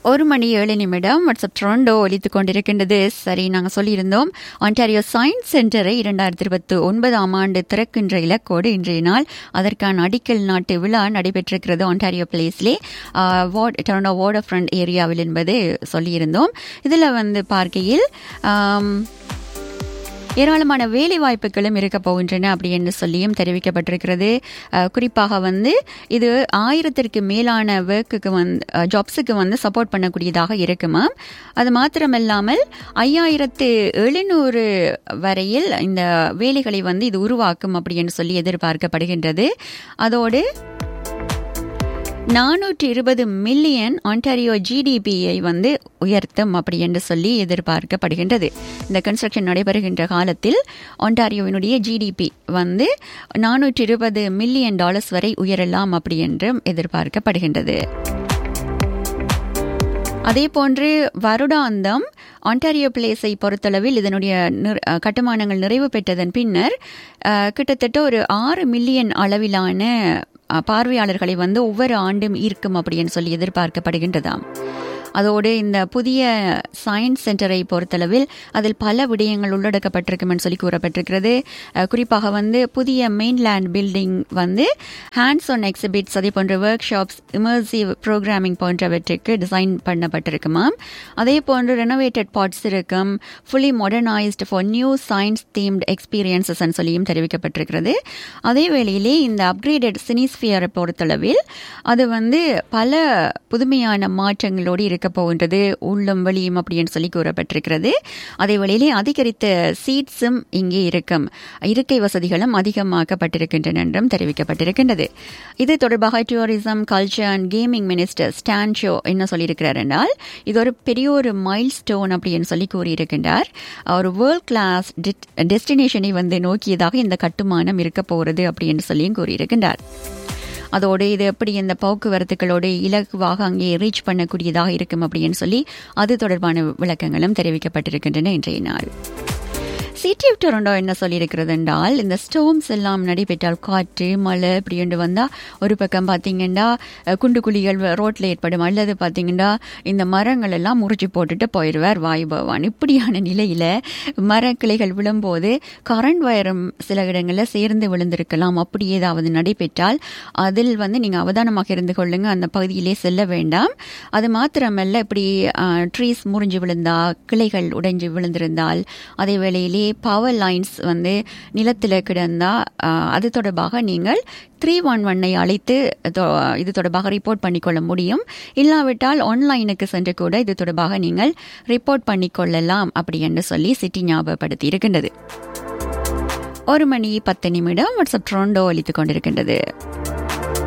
ஒரு மணி ஏழு நிமிடம் வாட்ஸ்அப் ட்ரோண்டோ ஒலித்துக் கொண்டிருக்கின்றது சரி நாங்கள் சொல்லியிருந்தோம் ஆன்டாரியோ சயின்ஸ் சென்டரை இரண்டாயிரத்தி இருபத்தி ஒன்பதாம் ஆண்டு திறக்கின்ற இலக்கோடு இன்றைய நாள் அதற்கான அடிக்கல் நாட்டு விழா நடைபெற்றிருக்கிறது ஆன்டாரியோ பிளேஸ்லே வார்ட் டொரண்டோ வார்ட் ஃப்ரண்ட் ஏரியாவில் என்பது சொல்லியிருந்தோம் இதில் வந்து பார்க்கையில் ஆம், ஏராளமான வேலை வாய்ப்புகளும் இருக்க போகின்றன அப்படி என்று சொல்லியும் தெரிவிக்கப்பட்டிருக்கிறது அஹ், குறிப்பாக வந்து இது ஆயிரத்திற்கு மேலான ஒர்க்குக்கு வந்து ஜாப்ஸுக்கு வந்து சப்போர்ட் பண்ணக்கூடியதாக இருக்குமா அது மாத்திரமல்லாமல் ஐயாயிரத்து எழுநூறு வரையில் இந்த வேலைகளை வந்து இது உருவாக்கும் அப்படி என்று சொல்லி எதிர்பார்க்கப்படுகின்றது அதோடு நானூற்றி இருபது மில்லியன் ஆன்டாரியோ ஜிடிபியை வந்து உயர்த்தும் அப்படி என்று சொல்லி எதிர்பார்க்கப்படுகின்றது இந்த கன்ஸ்ட்ரக்ஷன் நடைபெறுகின்ற காலத்தில் ஆன்டாரியோவினுடைய ஜிடிபி வந்து நானூற்றி இருபது மில்லியன் டாலர்ஸ் வரை உயரலாம் அப்படி என்றும் எதிர்பார்க்கப்படுகின்றது அதே போன்று வருடாந்தம் ஆன்டாரியோ பிளேஸை பொறுத்தளவில் இதனுடைய நிற- அஹ், கட்டுமானங்கள் நிறைவு பெற்றதன் பின்னர் அஹ், கிட்டத்தட்ட ஒரு ஆறு மில்லியன் அளவிலான அஹ், பார்வையாளர்களை வந்து ஒவ்வொரு ஆண்டும் ஈர்க்கும் அப்படின்னு சொல்லி எதிர்பார்க்கப்படுகின்றதாம் அதோடு இந்த புதிய சயின்ஸ் சென்டரை பொறுத்தளவில் அதில் பல விடயங்கள் உள்ளடக்கப்பட்டிருக்கும்னு சொல்லி கூறப்பட்டிருக்கிறது அஹ், குறிப்பாக வந்து புதிய மெயின்லேண்ட் பில்டிங் வந்து ஹேண்ட்ஸ் ஆன் எக்ஸிபிட்ஸ் அதே போன்ற ஒர்க் ஷாப்ஸ் இமர்சிவ் ப்ரோக்ராமிங் போன்றவற்றுக்கு டிசைன் பண்ணப்பட்டிருக்குமாம் அதே போன்று ரெனோவேட்டட் பாட்ஸ் இருக்கும் fully modernised for new science themed experiences சொல்லியும் தெரிவிக்கப்பட்டிருக்கிறது அதே வேளையிலே இந்த அப்கிரேடட் சினிஸ்பியரை பொறுத்தளவில் அது வந்து பல புதுமையான மாற்றங்களோடு இருக்க போகின்றது உள்ளும் வெளியும் அப்படின்னு சொல்லி கூறப்பட்டிருக்கிறது அதே வேளையிலே அதிகரித்த சீட்ஸும் இங்கே இருக்கும் இருக்கை வசதிகளும் அதிகமாக்கப்பட்டிருக்கின்றன என்றும் தெரிவிக்கப்பட்டிருக்கின்றது இது தொடர்பாக tourism culture and gaming minister Stan Cho என்ன சொல்லியிருக்கிறார் என்றால் இது ஒரு பெரிய ஒரு மைல் ஸ்டோன் அப்படின்னு சொல்லி கூறியிருக்கின்றார் ஒரு வேர்ல்ட் கிளாஸ் டெஸ்டினேஷனை வந்து நோக்கியதாக இந்த கட்டுமானம் இருக்க போகிறது அப்படின்னு சொல்லியும் கூறியிருக்கின்றார் அதோடு இது எப்படி இந்த போக்குவரத்துகளோடு இலகுவாக அங்கே ரீச் பண்ணக்கூடியதாக இருக்கும் அப்படின்னு சொல்லி அது தொடர்பான விளக்கங்களும் தெரிவிக்கப்பட்டிருக்கின்றன இன்றைய நாள் சிட்டி ஆஃப் டொரண்டோ என்ன சொல்லியிருக்கிறது என்றால் இந்த ஸ்டோம்ஸ் எல்லாம் நடைபெற்றால் காற்று மழை இப்படின்னு வந்தால் ஒரு பக்கம் பார்த்தீங்கன்னா அஹ், குண்டு குழிகள் ரோட்டில் ஏற்படும் அல்லது பார்த்தீங்கன்னா இந்த மரங்கள் எல்லாம் முறிச்சு போட்டுட்டு போயிடுவார் வாயு பகவான் இப்படியான நிலையில் மரக்கிளைகள் விழும்போது கரண்ட் வயரும் சில இடங்களில் சேர்ந்து விழுந்திருக்கலாம் அப்படி ஏதாவது நடைபெற்றால் அதில் வந்து நீங்கள் அவதானமாக இருந்து கொள்ளுங்க அந்த பகுதியிலே செல்ல வேண்டாம் அது மாத்திரமல்ல இப்படி ட்ரீஸ் முறிஞ்சு விழுந்தா கிளைகள் உடைஞ்சு விழுந்திருந்தால் அதே வேளையிலே பவர் லைன்ஸ் வந்து நிலத்தில் கிடந்தா ஆஹ், அது தொடர்பாக நீங்கள் த்ரீ ஒன் ஒன்னை அழைத்து தொ- இது தொடர்பாக ரிப்போர்ட் பண்ணிக்கொள்ள முடியும் இல்லாவிட்டால் ஆன்லைனுக்கு சென்று கூட இது தொடர்பாக நீங்கள் ரிப்போர்ட் பண்ணிக்கொள்ளலாம் அப்படி என்று சொல்லி சிட்டி ஞாபகப்படுத்தி இருக்கின்றது ஒரு மணி பத்து நிமிடம் வாட்ஸ்அப் ட்ரோண்டோ அளித்துக் கொண்டிருக்கின்றது